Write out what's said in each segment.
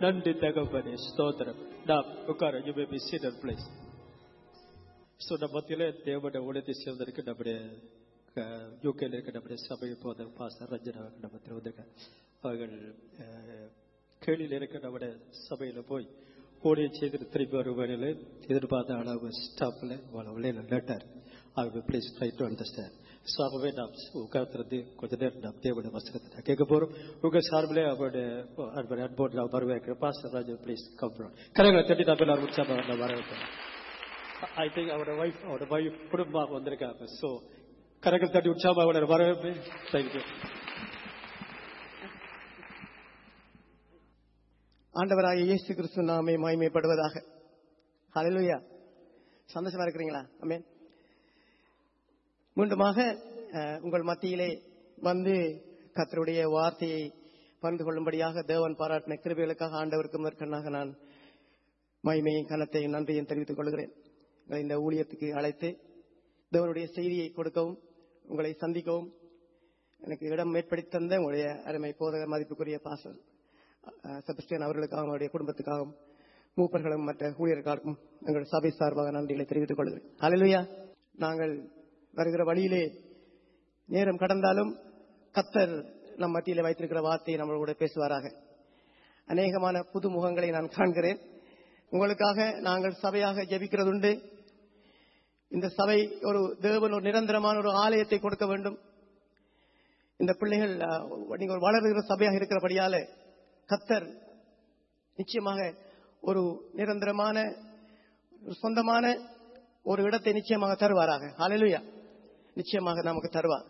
நன்றி தகப்பனே ஸ்தோத்திரம் நாம் உட்கார you may be seated please so நம்ம மத்தியில் தேவனுடைய ஊழியத்தை செய்வதற்கு நம்முடைய யூகேல இருக்க நம்முடைய சபை போத பாஸ்டர் ரஞ்சனா நம்ம மத்தியில் வந்திருக்க அவர்கள் அஹ், கேளியில் இருக்க நம்முடைய சபையில போய் ஊழியம் செய்து திரும்பி வரும் வேலையில் எதிர்பார்த்த அளவு ஸ்டாஃபில் உள்ள லெட்டர் அவங்க please try to understand so ஆகவே நாம் உட்கார்ந்து கொஞ்ச நேரம் நாம் தேவனுடைய வசனத்தை நான் கேட்க போகிறோம் உங்கள் சார்பிலே அவருடைய அவருடைய அன்போடு நான் வரவேற்கிறேன் பாஸ்டர் ராஜு ப்ளீஸ் கம்ப்ரோன் கரங்களை தட்டி நம்ம எல்லாரும் உற்சாகம் நான் வரவேற்கிறேன் ஐ திங்க் அவரோட ஒய்ஃப் அவரோட ஒய்ஃப் குடும்பமாக வந்திருக்காங்க ஸோ கரங்கள் தட்டி உற்சாகமாக அவரோட வரவேற்பு தேங்க்யூ ஆண்டவராகிய இயேசு கிறிஸ்து நாமே மகிமைப்படுவதாக ஹalleluya சந்தோஷமா இருக்கிறீங்களா ஆமென் மீண்டுமாக அஹ், உங்கள் மத்தியிலே வந்து கர்த்தருடைய வார்த்தையை பகிர்ந்து கொள்ளும்படியாக தேவன் பாராட்டின கிருபைகளுக்காக ஆண்டவருக்கு முதற்கண்ணாக நான் மகிமையும் கனத்தையும் நன்றியும் தெரிவித்துக் கொள்கிறேன் உங்களை இந்த ஊழியத்துக்கு அழைத்து தேவனுடைய செய்தியை கொடுக்கவும் உங்களை சந்திக்கவும் எனக்கு இடம் ஏற்படுத்தி தந்த உங்களுடைய அருமை போதகர் மதிப்புக்குரிய பாசல் செபஸ்டியன் அவர்களுக்காகவும் அவருடைய குடும்பத்துக்காகவும் மூப்பர்களும் மற்ற ஊழியர்களுக்கும் எங்கள் சபை சார்பாக நன்றிகளை தெரிவித்துக் கொள்கிறேன் ஹalleluya நாங்கள் வருகிற வழியிலே நேரம் கடந்தாலும் கத்தர் நம் மத்தியிலே வைத்திருக்கிற வார்த்தையை நம்மளோட பேசுவாராக அநேகமான புது முகங்களை நான் காண்கிறேன் உங்களுக்காக நாங்கள் சபையாக ஜெபிக்கிறதுண்டு இந்த சபை ஒரு தேவன் ஒரு நிரந்தரமான ஒரு ஆலயத்தை கொடுக்க வேண்டும் இந்த பிள்ளைகள் அஹ், நீங்கள் வளருகிற சபையாக இருக்கிறபடியால கத்தர் நிச்சயமாக ஒரு நிரந்தரமான ஒரு சொந்தமான ஒரு இடத்தை நிச்சயமாக தருவாராக ஹalleluya நிச்சயமாக நமக்கு தருவார்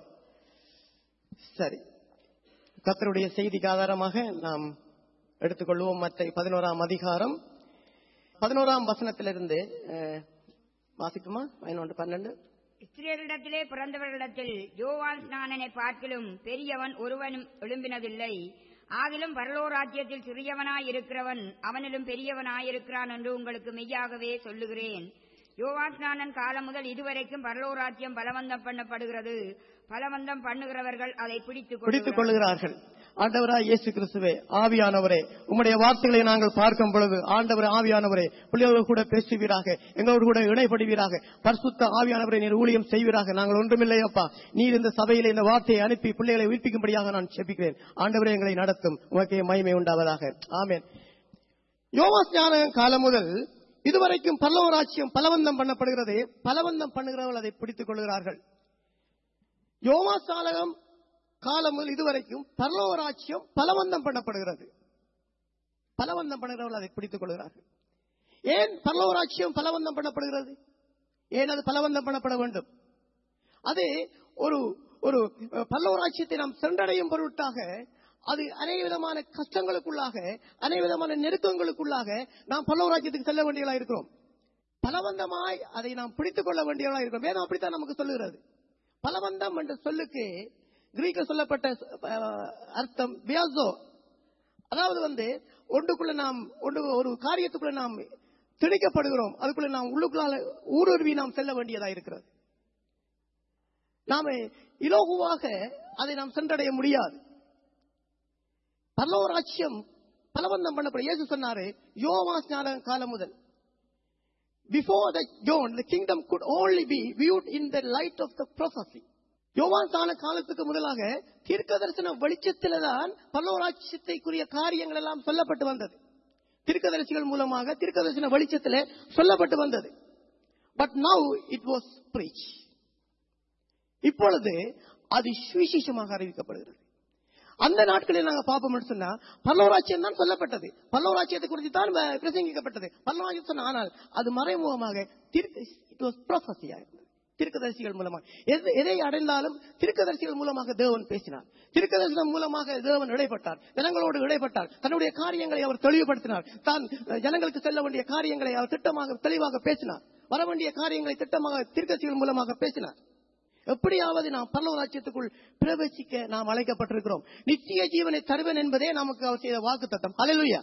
சரி கத்தருடைய செய்திக்கு ஆதாரமாக நாம் எடுத்துக்கொள்வோம் மற்ற பதினோராம் அதிகாரம் பதினோராம் வசனத்திலிருந்து அஹ், வாசிக்குமா பதினொன்று பன்னெண்டு இஸ்ரேலிடத்திலே பிறந்தவர்களிடத்தில் யோவான் ஸ்நானனை பார்க்கிலும் பெரியவன் ஒருவனும் எழும்பினதில்லை ஆகிலும் பரலோராஜ்யத்தில் சிறியவனாய் இருக்கிறவன் அவனிலும் பெரியவனாயிருக்கிறான் என்று உங்களுக்கு மெய்யாகவே சொல்லுகிறேன் யோவான் ஸ்நானன் காலம் முதல் இதுவரைக்கும் பரலோராஜ்யம் பலவந்தம் பண்ணப்படுகிறது பலவந்தம் பண்ணுகிறவர்கள் அதை பிடித்துக் பிடித்துக் கொள்ளுகிறார்கள் கொள்ளுகிறார்கள் ஆண்டவராய் இயேசு கிறிஸ்துவே ஆவியானவரே உம்முடைய வார்த்தைகளை நாங்கள் பார்க்கும் பொழுது ஆண்டவர் ஆவியானவரே பிள்ளைகளோடு கூட பேசுவீராக எங்களோடு கூட இணைப்படுவீராக பரிசுத்த ஆவியானவரை நீர் ஊழியம் செய்வீராக நாங்கள் ஒன்றுமில்லை அப்பா நீர் இந்த சபையிலே இந்த வார்த்தையை அனுப்பி பிள்ளைகளை உயிர்ப்பிக்கும்படியாக நான் செபிக்கிறேன் ஆண்டவரே எங்களை நடத்தும் உமக்கே மகிமை உண்டாவதாக ஆமென் யோவாஸ் ஞானகம் காலம் முதல் இதுவரைக்கும் பல்லவராட்சியம் பலவந்தம் பண்ணப்படுகிறது பலவந்தம் பண்ணுகிறவர்கள் அதை பிடித்துக் கொள்கிறார்கள் யோமா சாலகம் காலம் முதல் இதுவரைக்கும் பரலோராட்சியம் பலவந்தம் பண்ணப்படுகிறது பலவந்தம் பண்ணுகிறவர்கள் அதை பிடித்துக் கொள்கிறார்கள் ஏன் பரலோராட்சியம் பலவந்தம் பண்ணப்படுகிறது ஏன் அது பலவந்தம் பண்ணப்பட வேண்டும் அது ஒரு ஒரு அஹ், பல்லவராட்சியத்தை நாம் சென்றடையும் பொருட்டாக அது அநேக விதமான கஷ்டங்களுக்குள்ளாக அநேக விதமான நெருக்கங்களுக்குள்ளாக நாம் பல்லவராட்சியத்துக்கு செல்ல வேண்டியவர்களாக இருக்கிறோம் பலவந்தமாய் அதை நாம் பிடித்துக் கொள்ள வேண்டியவர்களாக இருக்கிறோம் வேதம் அப்படித்தான் நமக்கு சொல்லுகிறது பலவந்தம் என்ற சொல்லுக்கு கிரீக்க சொல்லப்பட்ட அஹ், அர்த்தம் வியாசோ அதாவது வந்து ஒன்றுக்குள்ள நாம் ஒன்று ஒரு காரியத்துக்குள்ள நாம் திணிக்கப்படுகிறோம் அதுக்குள்ள நாம் உள்ளுக்குள்ளால ஊடுருவி நாம் செல்ல வேண்டியதா இருக்கிறது நாம இலகுவாக அதை நாம் சென்றடைய முடியாது பல்லவராட்சியம் பலவந்தம் பண்ணப்படும் இயேசு சொன்னாரு யோவா ஸ்நான காலம் முதல் before the John the kingdom could only be viewed in the light of the prophecy யோவான் சான காலத்துக்கு முதலாக தீர்க்க தரிசன வெளிச்சத்தில தான் பல்லவராட்சியத்தைக்குரிய காரியங்கள் எல்லாம் சொல்லப்பட்டு வந்தது தீர்க்கதரிசிகள் மூலமாக தீர்க்கதரிசன வெளிச்சத்திலே சொல்லப்பட்டு வந்தது but now it was preached இப்பொழுது அது சுவிசேஷமாக அறிவிக்கப்படுகிறது அந்த நாட்களில் நாங்க பார்ப்போம்னு சொன்னா பல்லவராட்சியம் தான் சொல்லப்பட்டது பல்லவராட்சியத்தை குறித்து தான் வ- பிரசங்கிக்கப்பட்டது பல்லவராட்சியம் சொன்ன ஆனால் அது மறைமுகமாக இட் வாஸ் ப்ரோஃபஸியா இருந்தது திருக்கதரிசிகள் மூலமாக எது- எதை அடைந்தாலும் திருக்கதரிசிகள் மூலமாக தேவன் பேசினார் திருக்கதரிசனம் மூலமாக தேவன் இடைப்பட்டார் ஜனங்களோடு இடைப்பட்டார் தன்னுடைய காரியங்களை அவர் தெளிவுபடுத்தினார் தான் அஹ், ஜனங்களுக்கு செல்ல வேண்டிய காரியங்களை அவர் திட்டமாக தெளிவாக பேசினார் வர வேண்டிய காரியங்களை திட்டமாக திருக்கதரிசிகள் மூலமாக பேசினார் எப்படியாவது நாம் பரலோராட்சியத்துக்குள் பிரவேசிக்க நாம் அழைக்கப்பட்டிருக்கிறோம் நித்திய ஜீவனை தருவேன் என்பதே நமக்கு அவர் செய்த வாக்கு தத்தம் அலையிலுயா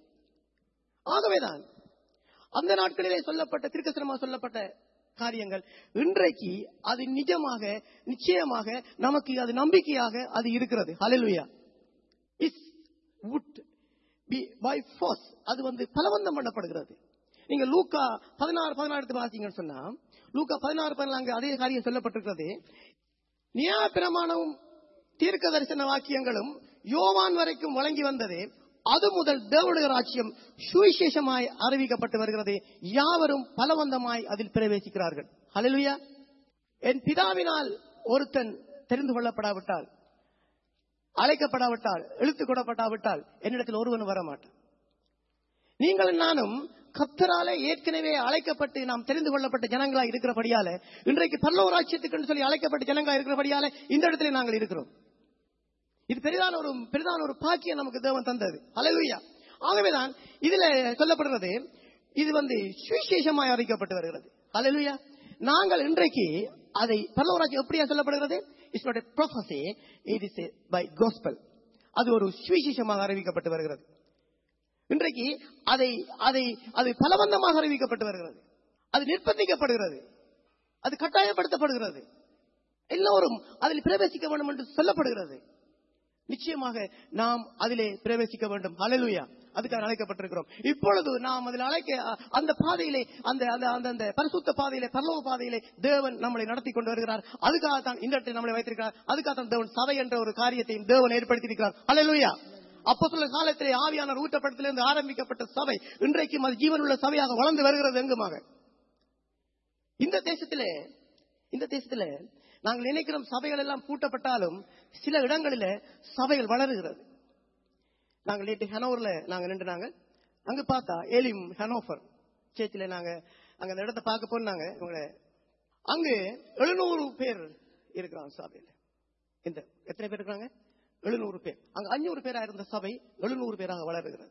ஆகவேதான் அந்த நாட்களிலே சொல்லப்பட்ட திருக்கசனமாக சொல்லப்பட்ட காரியங்கள் இன்றைக்கு அது நிஜமாக நிச்சயமாக நமக்கு அது நம்பிக்கையாக அது இருக்கிறது ஹalleluya இஸ் would பை ஃபோர்ஸ் அது வந்து பலவந்தம் பண்ணப்படுகிறது நீங்க லூக்கா பதினாறு பதினாறு எடுத்து பார்த்தீங்கன்னு சொன்னா லூக்கா பதினாறு பதினாலு அதே காரியம் சொல்லப்பட்டிருக்கிறது நியாய பிரமாணமும் தீர்க்க தரிசன வாக்கியங்களும் யோவான் வரைக்கும் வழங்கி வந்தது அது முதல் தேவனுடைய ராஜ்யம் சுவிசேஷமாய் அறிவிக்கப்பட்டு வருகிறது யாவரும் பலவந்தமாய் அதில் பிரவேசிக்கிறார்கள் ஹalleluya என் பிதாவினால் ஒருத்தன் தெரிந்து கொள்ளப்படாவிட்டால் அழைக்கப்படாவிட்டால் இழுத்து கொள்ளப்படாவிட்டால் என்னிடத்தில் ஒருவன் வர மாட்டான் நீங்கள் நானும் கத்தராலே ஏற்கனவே அழைக்கப்பட்டு நாம் தெரிந்து கொள்ளப்பட்ட ஜனங்களா இருக்கிறபடியால இன்றைக்கு பல்லவ ராஜ்யத்துக்கு சொல்லி அழைக்கப்பட்ட ஜனங்களா இருக்கிறபடியால இந்த இடத்துல நாங்கள் இருக்கிறோம் இது பெரிதான ஒரு பெரிதான ஒரு பாக்கியம் நமக்கு தேவன் தந்தது அலையா ஆகவேதான் இதுல சொல்லப்படுறது இது வந்து சுவிசேஷமாய் அறிவிக்கப்பட்டு வருகிறது அலையா நாங்கள் இன்றைக்கு அதை பல்லவராஜ் எப்படியா சொல்லப்படுகிறது it's not prophecy it is by gospel அது ஒரு சுவிசேஷமாக அறிவிக்கப்பட்டு வருகிறது இன்றைக்கு அதை அதை அது பலவந்தமாக அறிவிக்கப்பட்டு வருகிறது அது நிர்பந்திக்கப்படுகிறது அது கட்டாயப்படுத்தப்படுகிறது எல்லோரும் அதில் பிரவேசிக்க வேண்டும் என்று சொல்லப்படுகிறது நிச்சயமாக நாம் அதிலே பிரவேசிக்க வேண்டும் அலலுயா அதுக்காக அழைக்கப்பட்டிருக்கிறோம் இப்பொழுது நாம் அதில் அழைக்க அந்த பாதையிலே அந்த அந்த அந்த அந்த பரிசுத்த பாதையிலே பரலோக பாதையிலே தேவன் நம்மளை நடத்தி கொண்டு வருகிறார் அதுக்காக தான் இந்த இடத்தில் நம்மளை வைத்திருக்கிறார் அதுக்காக தான் தேவன் சபை என்ற ஒரு காரியத்தையும் தேவன் ஏற்படுத்தியிருக்கிறார் அலலுயா அப்போ சொல்ல காலத்திலே ஆவியானவர் ஊட்டப்படத்திலிருந்து ஆரம்பிக்கப்பட்ட சபை இன்றைக்கும் அது ஜீவனுள்ள சபையாக வளர்ந்து வருகிறது எங்குமாக இந்த தேசத்திலே இந்த தேசத்திலே நாங்கள் நினைக்கிறோம் சபைகள் எல்லாம் பூட்டப்பட்டாலும் சில இடங்களில் சபைகள் வளருகிறது நாங்கள் நேற்று ஹனோவர்ல நாங்க நின்று நாங்கள் அங்க பார்த்தா எலிம் ஹனோஃபர் சேர்ச்சில நாங்க அங்க அந்த இடத்தை பார்க்க போனாங்க இவங்க அங்கு எழுநூறு பேர் இருக்கிறாங்க சபையில இந்த எத்தனை பேர் இருக்கிறாங்க எழுநூறு பேர் அங்க அஞ்சூறு பேரா இருந்த சபை எழுநூறு பேராக வளருகிறது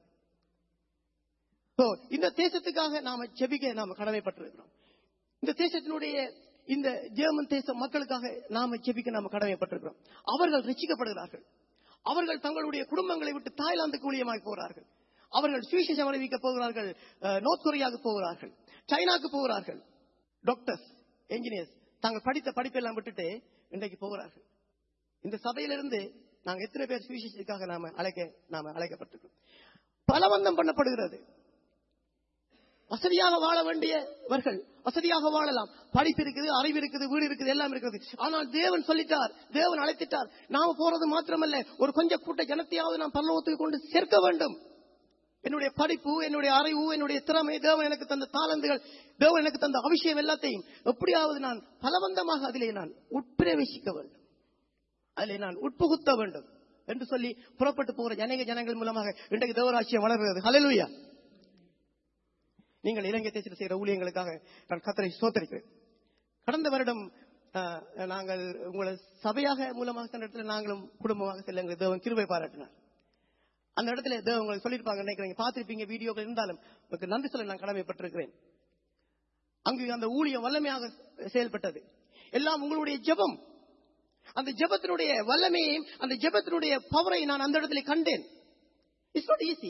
So, இந்த தேசத்துக்காக நாம செபிக்க நாம கடமைப்பட்டிருக்கிறோம் இந்த தேசத்தினுடைய இந்த ஜெர்மன் தேச மக்களுக்காக நாம ஜெபிக்க நாம கடமைப்பட்டிருக்கிறோம் அவர்கள் ரசிக்கப்படுகிறார்கள் அவர்கள் தங்களுடைய குடும்பங்களை விட்டு தாய்லாந்துக்கு ஊழியமாகி போகிறார்கள் அவர்கள் சுவிசேஷம் அறிவிக்க போகிறார்கள் அஹ், நோர்த் கொரியாவுக்கு போகிறார்கள் சைனாக்கு போகிறார்கள் டாக்டர்ஸ் என்ஜினியர்ஸ் தாங்கள் படித்த படிப்பெல்லாம் விட்டுட்டு இன்றைக்கு போகிறார்கள் இந்த சபையிலிருந்து நாங்க எத்தனை பேர் சுவிசேஷத்துக்காக நாம அழைக்க நாம அழைக்கப்பட்டிருக்கிறோம் பலவந்தம் பண்ணப்படுகிறது வசதியாக வாழ வேண்டியவர்கள் வசதியாக வாழலாம் படிப்பு இருக்குது அறிவு இருக்குது வீடு இருக்குது எல்லாம் இருக்குது ஆனால் தேவன் சொல்லிட்டார் தேவன் அழைத்திட்டார் நாம போறது மாத்திரமல்ல ஒரு கொஞ்சம் கூட்ட ஜனத்தையாவது நாம் பல்லவத்துக்கு கொண்டு சேர்க்க வேண்டும் என்னுடைய படிப்பு என்னுடைய அறிவு என்னுடைய திறமை தேவன் எனக்கு தந்த தாளந்துகள் தேவன் எனக்கு தந்த அபிஷேகம் எல்லாத்தையும் எப்படியாவது நான் பலவந்தமாக அதிலே நான் உட்பிரவேசிக்க வேண்டும் அதிலே நான் உட்புகுத்த வேண்டும் என்று சொல்லி புறப்பட்டு போகிற அநேக ஜனங்கள் மூலமாக இன்றைக்கு தேவராட்சியம் வளர்கிறது ஹalleluya நீங்கள் இலங்கை தேசத்தில் செய்கிற ஊழியங்களுக்காக நான் கத்தரை சோத்தரிக்கிறேன் கடந்த வருடம் அஹ், நாங்கள் உங்களை சபையாக மூலமாக சென்ற இடத்துல நாங்களும் குடும்பமாக செல்ல எங்களுக்கு தேவன் கிருபை பாராட்டினார் அந்த இடத்துல தேவன் உங்களுக்கு சொல்லியிருப்பாங்க நினைக்கிறீங்க பார்த்திருப்பீங்க வீடியோக்கள் இருந்தாலும் உங்களுக்கு நன்றி சொல்ல நான் கடமைப்பட்டிருக்கிறேன் அங்கு அந்த ஊழியம் வல்லமையாக செயல்பட்டது எல்லாம் உங்களுடைய ஜெபம் அந்த ஜெபத்தினுடைய வல்லமையையும் அந்த ஜெபத்தினுடைய பவரை நான் அந்த இடத்துல கண்டேன் இட்ஸ் நாட் ஈஸி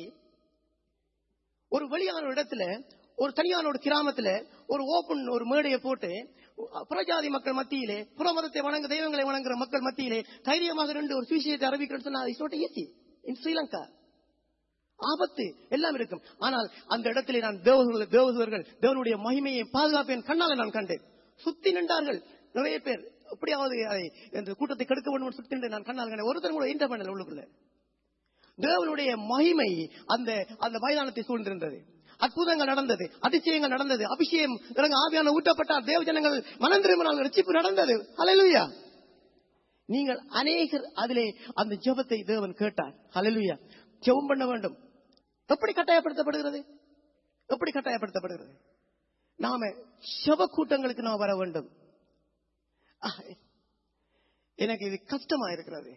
ஒரு வெளியான ஒரு இடத்துல ஒரு தனியான ஒரு கிராமத்துல ஒரு ஓபன் ஒரு மேடையை போட்டு புறஜாதி மக்கள் மத்தியிலே புறமதத்தை வணங்க தெய்வங்களை வணங்குற மக்கள் மத்தியிலே தைரியமாக ரெண்டு ஒரு சுவிசேஷத்தை அறிவிக்கிறேன்னு சொன்னா it's not easy in Sri Lanka ஆபத்து எல்லாம் இருக்கும் ஆனால் அந்த இடத்திலே நான் தேவதூர்கள் தேவதூர்கள் தேவனுடைய மகிமையை பாதுகாப்பு என் கண்ணால நான் கண்டேன் சுத்தி நின்றார்கள் நிறைய பேர் எப்படியாவது அதை இந்த கூட்டத்தை கெடுக்க வேண்டும் என்று சுத்தி நின்று நான் கண்ணால் கண்டேன் ஒருத்தர் கூட இன்டர் பண்ணல உள்ளுக்குள்ள தேவனுடைய மகிமை அந்த அந்த மைதானத்தை சூழ்ந்திருந்தது அற்புதங்கள் நடந்தது அதிசயங்கள் நடந்தது அபிஷேகம் இறங்க ஆவியான ஊட்டப்பட்டார் தேவ ஜனங்கள் மனம் திரும்பினால் ரட்சிப்பு நடந்தது ஹalleluya நீங்கள் அநேகர் அதிலே அந்த ஜெபத்தை தேவன் கேட்டார் ஹalleluya ஜெபம் பண்ண வேண்டும் எப்படி கட்டாயப்படுத்தப்படுகிறது எப்படி கட்டாயப்படுத்தப்படுகிறது நாம ஜெப கூட்டங்களுக்கு நாம் வர வேண்டும் ஆஹ், எனக்கு இது கஷ்டமா இருக்கிறது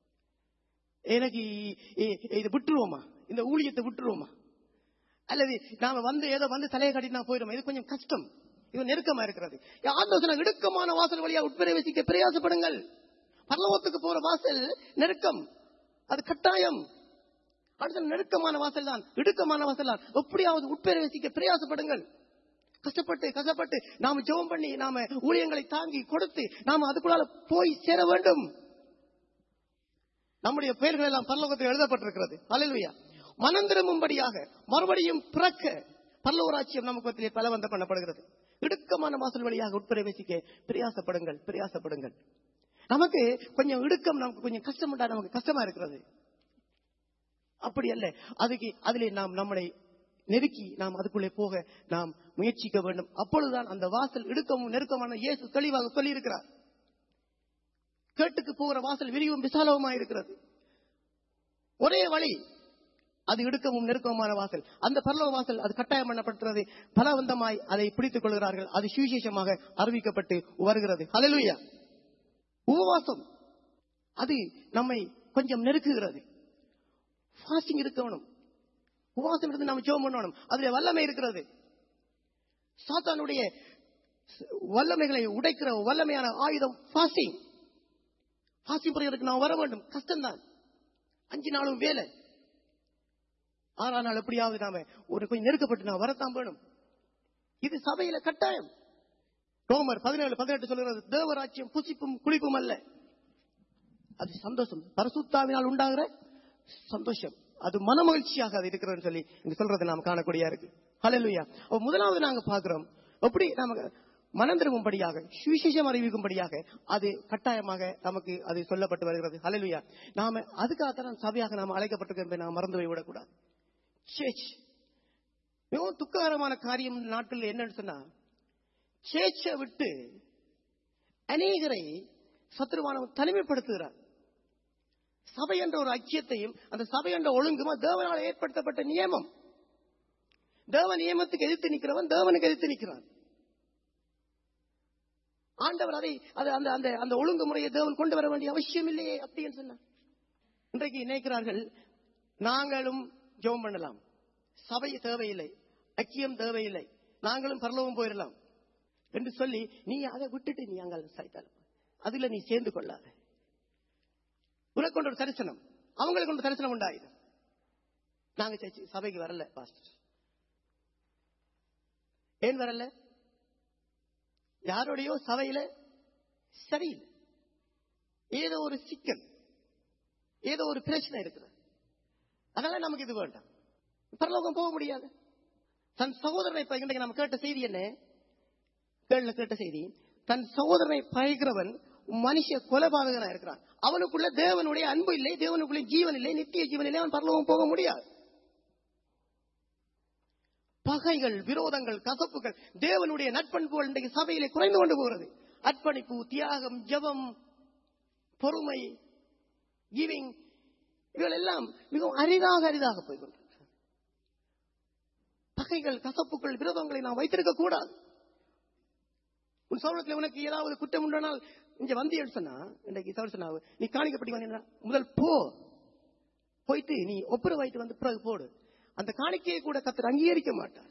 எனக்கு இ- இ- இது விட்டுருவோமா இந்த ஊழியத்தை விட்டுருவோமா அல்லது நாம வந்து ஏதோ வந்து தலையை கட்டினா போயிடும் இது கொஞ்சம் கஷ்டம் இது நெருக்கமா இருக்கிறது ஆலோசனை இடுக்கமான வாசல் வழியா உட்பிரவேசிக்க பிரயாசப்படுங்கள் பரலோகத்துக்கு போற வாசல் நெருக்கம் அது கட்டாயம் அடுத்த நெருக்கமான வாசல் தான் இடுக்கமான வாசல் தான் எப்படியாவது உட்பிரவேசிக்க பிரயாசப்படுங்கள் கஷ்டப்பட்டு கஷ்டப்பட்டு நாம ஜெபம் பண்ணி நாம ஊழியங்களை தாங்கி கொடுத்து நாம அதுக்குள்ளால போய் சேர வேண்டும் நம்முடைய பெயர்கள் எல்லாம் பரலோகத்தில் எழுதப்பட்டிருக்கிறது அல்லேலூயா மனம் திரும்பும்படியாக மறுபடியும் பிறக்க பல்லவராட்சியம் நமக்கு மத்தியிலே பலவந்தம் பண்ணப்படுகிறது இடுக்கமான வாசல் வழியாக உட்பிரவேசிக்க பிரயாசப்படுங்கள் பிரயாசப்படுங்கள் நமக்கு கொஞ்சம் இடுக்கம் நமக்கு கொஞ்சம் கஷ்டம் உண்டா நமக்கு கஷ்டமா இருக்கிறது அப்படி அல்ல அதுக்கு அதிலே நாம் நம்மளை நெருக்கி நாம் அதுக்குள்ளே போக நாம் முயற்சிக்க வேண்டும் அப்பொழுதுதான் அந்த வாசல் இடுக்கமும் நெருக்கமான இயேசு தெளிவாக சொல்லி இருக்கிறார் கேட்டுக்கு போகிற வாசல் விரிவும் விசாலவுமா இருக்கிறது ஒரே வழி அது இடுக்கமும் நெருக்கமான வாசல் அந்த பரலோக வாசல் அது கட்டாயம் பண்ணப்பட்டது பலவந்தமாய் அதை பிடித்துக் கொள்கிறார்கள் அது சுவிசேஷமாக அறிவிக்கப்பட்டு வருகிறது ஹalleluya உபவாசம் அது நம்மை கொஞ்சம் நெருக்குகிறது ஃபாஸ்டிங் இருக்கணும் உபவாசம் இருந்து நம்ம ஜெபம் பண்ணணும் அதுல வல்லமை இருக்கிறது சாத்தானுடைய வல்லமைகளை உடைக்கிற வல்லமையான ஆயுதம் ஃபாஸ்டிங் ஃபாஸ்டிங் பண்ணுறதுக்கு நான் வர வேண்டும் கஷ்டம்தான் அஞ்சு நாளும் வேலை ஆறாம் நாள் எப்படியாவது நாம ஒரு கொஞ்சம் நெருக்கப்பட்டு நான் வரத்தான் வேணும் இது சபையில கட்டாயம் ரோமர் பதினேழு பதினெட்டு சொல்கிறது தேவராட்சியம் புசிப்பும் குளிப்பும் அல்ல அது சந்தோஷம் பரசுத்தாவினால் உண்டாகிற சந்தோஷம் அது மனமகிழ்ச்சியாக அது இருக்கிறதுன்னு சொல்லி இங்க சொல்றதை நாம் காணக்கூடியா இருக்கு ஹalleluya அப்ப முதலாவது நாங்க பாக்குறோம் எப்படி நமக்கு மனம் திரும்பும்படியாக சுவிசேஷம் அறிவிக்கும்படியாக அது கட்டாயமாக நமக்கு அது சொல்லப்பட்டு வருகிறது ஹalleluya நாம அதுக்காகத்தான் சபையாக நாம் அழைக்கப்பட்டிருக்கோம் என்பதை நாம் மறந்து போய் விடக்கூடாது சேச் மிகவும் துக்ககரமான காரியம் இந்த நாட்களில் என்னன்னு சொன்னா சேச்சை விட்டு அநேகரை சத்ருவானவன் தனிமைப்படுத்துகிறார் சபை என்ற ஒரு ஐக்கியத்தையும் அந்த சபை என்ற ஒழுங்குமா தேவனால் ஏற்படுத்தப்பட்ட நியமம் தேவ நியமத்துக்கு எதிர்த்து நிற்கிறவன் தேவனுக்கு எதிர்த்து நிற்கிறான் ஆண்டவர் அதை அது அந்த அந்த அந்த ஒழுங்குமுறையை தேவன் கொண்டு வர வேண்டிய அவசியம் இல்லையே அப்படின்னு சொன்னார் இன்றைக்கு நினைக்கிறார்கள் நாங்களும் ஜெபம் பண்ணலாம் சபை தேவையில்லை ஐக்கியம் தேவையில்லை நாங்களும் பரலோகம் போயிடலாம் என்று சொல்லி நீ அதை விட்டுட்டு நீ அங்க சைத்தால் அதுல நீ சேர்ந்து கொள்ளாத உனக்கு கொண்ட ஒரு தரிசனம் அவங்களுக்கு கொண்ட தரிசனம் உண்டாயிடும் நாங்க சர்ச்சு சபைக்கு வரல பாஸ்டர் ஏன் வரல யாரோடையோ சபையில சரியில்லை ஏதோ ஒரு சிக்கல் ஏதோ ஒரு பிரச்சனை இருக்குது அதனால நமக்கு இது வேண்டாம் பரலோகம் போக முடியாது தன் சகோதரனை இப்ப இன்றைக்கு நம்ம கேட்ட செய்தி என்ன கேள்ல கேட்ட செய்தி தன் சகோதரனை பகைக்கிறவன் மனுஷ கொலைபாதகனா இருக்கிறான் அவனுக்குள்ள தேவனுடைய அன்பு இல்லை தேவனுக்குள்ள ஜீவன் இல்லை நித்திய ஜீவன் இல்லை அவன் பரலோகம் போக முடியாது பகைகள் விரோதங்கள் கசப்புகள் தேவனுடைய நட்பண்புகள் இன்றைக்கு சபையிலே குறைந்து கொண்டு போகிறது அர்ப்பணிப்பு தியாகம் ஜெபம் பொறுமை கிவிங் இவைகள் எல்லாம் மிகவும் அரிதாக அரிதாக போய்கொண்டிருக்கிறது பகைகள் கசப்புகள் விரோதங்களை நாம் வைத்திருக்க கூடாது உன் சௌரத்தில் உனக்கு ஏதாவது குற்றம் உண்டானால் இங்க வந்தியன்னு சொன்னா இன்றைக்கு சௌர சொன்னா நீ காணிக்கப்படி வந்தீங்கன்னா முதல் போ போயிட்டு நீ ஒப்புரவாயிட்டு வந்து பிறகு போடு அந்த காணிக்கையை கூட கத்தர் அங்கீகரிக்க மாட்டார்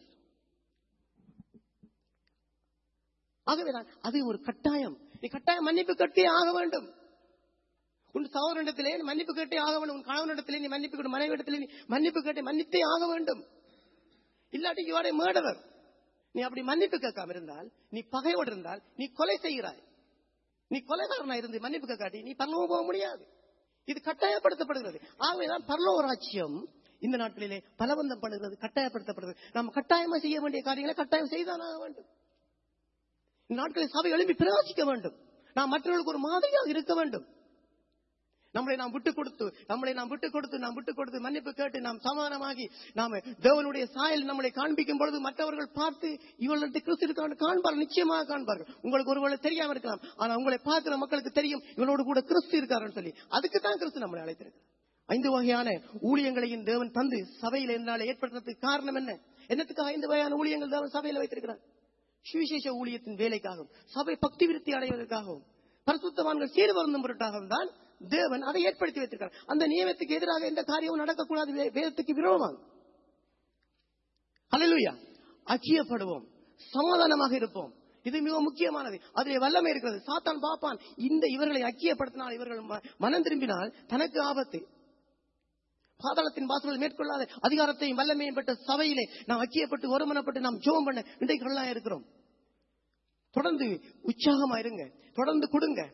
ஆகவேதான் அது ஒரு கட்டாயம் நீ கட்டாயம் மன்னிப்பு கட்டே ஆக வேண்டும் உன் சகோதரனிடத்திலே நீ மன்னிப்பு கேட்டே ஆக வேண்டும் உன் கணவனிடத்திலே நீ மன்னிப்பு கேட்டு மனைவிடத்திலே நீ மன்னிப்பு கேட்டே மன்னித்தே ஆக வேண்டும் இல்லாட்டி யுவாடே மேடவர் நீ அப்படி மன்னிப்பு கேட்காம இருந்தால் நீ பகையோடு இருந்தால் நீ கொலை செய்கிறாய் நீ கொலைகாரனா இருந்து மன்னிப்பு கேட்காட்டி நீ பரலோகம் போக முடியாது இது கட்டாயப்படுத்தப்படுகிறது ஆகவேதான் பரலோக ராஜ்யம் இந்த நாட்களிலே பலவந்தம் பண்ணுகிறது கட்டாயப்படுத்தப்படுகிறது நம்ம கட்டாயமா செய்ய வேண்டிய காரியங்களை கட்டாயம் செய்தானாக வேண்டும் இந்த நாட்களில் சபை எழுப்பி பிரகாசிக்க வேண்டும் நாம் மற்றவர்களுக்கு ஒரு மாதிரியாக இருக்க வேண்டும் நம்மளை நாம் விட்டு கொடுத்து நம்மளை நாம் விட்டு கொடுத்து நாம் விட்டு கொடுத்து மன்னிப்பு கேட்டு நாம் சமாதானமாகி நாம தேவனுடைய சாயல் நம்மளை காண்பிக்கும் பொழுது மற்றவர்கள் பார்த்து இவர்களுடைய கிறிஸ்து இருக்கான்னு காண்பார்கள் நிச்சயமாக காண்பார்கள் உங்களுக்கு ஒருவேளை தெரியாம இருக்கலாம் ஆனா உங்களை பார்க்கிற மக்களுக்கு தெரியும் இவனோடு கூட கிறிஸ்து இருக்காருன்னு சொல்லி அதுக்கு தான் கிறிஸ்து நம்மளை அழைத்திருக்கிறார் ஐந்து வகையான ஊழியங்களையும் தேவன் தந்து சபையில் என்னால் ஏற்படுறதுக்கு காரணம் என்ன என்னத்துக்காக ஐந்து வகையான ஊழியங்கள் தேவன் சபையில் வைத்திருக்கிறார் சுவிசேஷ ஊழியத்தின் வேலைக்காகவும் சபை பக்தி விருத்தி அடைவதற்காகவும் பரிசுத்தவான்கள் சீர் வருந்தும் பொருட்டாகவும் தான் தேவன் அதை ஏற்படுத்தி வைத்திருக்கிறார் அந்த நியமத்துக்கு எதிராக எந்த காரியமும் நடக்கக்கூடாது வே- வேதத்துக்கு விரோதமாக ஹalleluya அச்சியப்படுவோம் சமாதானமாக இருப்போம் இது மிக முக்கியமானது அதிலே வல்லமை இருக்கிறது சாத்தான் பாப்பான் இந்த இவர்களை ஐக்கியப்படுத்தினால் இவர்கள் ம- மனம் திரும்பினால் தனக்கு ஆபத்து பாதாளத்தின் வாசல்கள் மேற்கொள்ளாத அதிகாரத்தையும் வல்லமையும் பெற்ற சபையிலே நாம் ஐக்கியப்பட்டு ஒருமனப்பட்டு நாம் ஜோம் பண்ண இன்றைக்கு நல்லா இருக்கிறோம் தொடர்ந்து உற்சாகமா இருங்க தொடர்ந்து கொடுங்க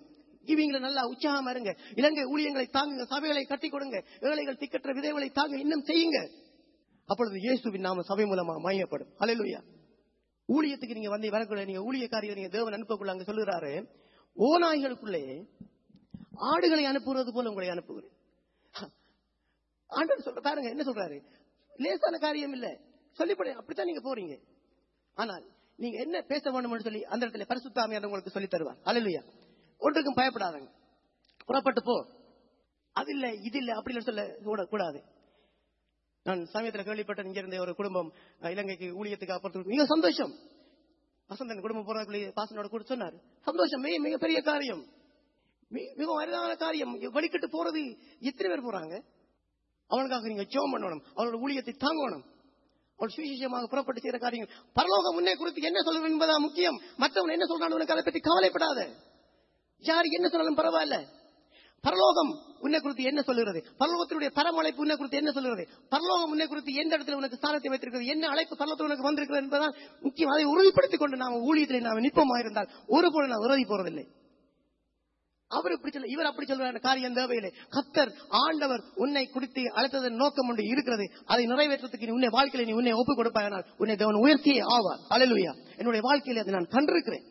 கிவிங்ல நல்லா உற்சாகமா இருங்க இலங்கை ஊழியங்களை தாங்குங்க சபைகளை கட்டி கொடுங்க ஏழைகள் திக்கற்ற விதைகளை தாங்க இன்னும் செய்யுங்க அப்பொழுது இயேசுவின் நாம சபை மூலமா மயப்படும் ஹalleluya ஊழியத்துக்கு நீங்க வந்து வரக்குள்ள நீங்க ஊழியக்காரியை நீங்க தேவன் அனுப்பக்குள்ள அங்க சொல்லுறாரு ஓநாய்களுக்குள்ளே ஆடுகளை அனுப்புறது போல உங்களை அனுப்புகிறேன் ஆண்டவர் சொல்ற பாருங்க என்ன சொல்றாரு லேசான காரியம் இல்ல சொல்லிப்படு அப்படித்தான் நீங்க போறீங்க ஆனால் நீங்க என்ன பேச வேண்டும்னு சொல்லி அந்த இடத்துல பரிசுத்தாமியார் உங்களுக்கு சொல்லி தருவார் அல்லையா ஒன்றுக்கும் பயப்படாதங்க புறப்பட்டு போ அது இல்ல இது இல்ல அப்படின்னு சொல்ல கூட- கூடாது நான் சமயத்துல கேள்விப்பட்ட இங்க இருந்த ஒரு குடும்பம் அஹ், இலங்கைக்கு ஊழியத்துக்கு அப்புறம் மிக சந்தோஷம் வசந்தன் குடும்பம் போறதுக்குள்ளே பாசனோட கூட சொன்னார் சந்தோஷம் மிக மிகப்பெரிய காரியம் மி- மிகவும் அரிதான காரியம் வழிகிட்டு போறது எத்தனை பேர் போறாங்க அவனுக்காக நீங்க ஜோம் பண்ணணும் அவனோட ஊழியத்தை தாங்கணும் அவள் சுவிசேஷமாக புறப்பட்டு செய்யற காரியங்கள் பரலோகம் முன்னே குறித்து என்ன சொல்றது என்பதா முக்கியம் மற்றவன் என்ன சொல்றான் உனக்கு அதை பற்றி கவலைப்படாத யார் என்ன சொன்னாலும் பரவாயில்ல பரலோகம் உன்னை குறித்து என்ன சொல்லுகிறது பரலோகத்தினுடைய தரமழைப்பு உன்னை குறித்து என்ன சொல்லுகிறது பரலோகம் உன்னை குறித்து எந்த இடத்துல உனக்கு ஸ்தானத்தை வைத்திருக்கிறது என்ன அழைப்பு பரலோகத்தில் உனக்கு வந்திருக்கிறது என்பதுதான் முக்கியம் அதை உறுதிப்படுத்திக் கொண்டு நாம் ஊழியத்தில் நாம் நிற்பமாக இருந்தால் ஒருபோது நான் உறுதி போறதில்லை அவர் இப்படி சொல்ல இவர் அப்படி சொல்ற காரியம் தேவையில்லை கத்தர் ஆண்டவர் உன்னை குறித்து அழைத்ததன் நோக்கம் ஒன்று இருக்கிறது அதை நிறைவேற்றத்துக்கு நீ உன்னை வாழ்க்கையில நீ உன்னை ஒப்புக் கொடுப்பாயானால் உன்னை தேவன் உயர்த்தியே ஆவார் அழலுயா என்னுடைய வாழ்க்கையில அதை நான் கண்டிருக்கிறேன்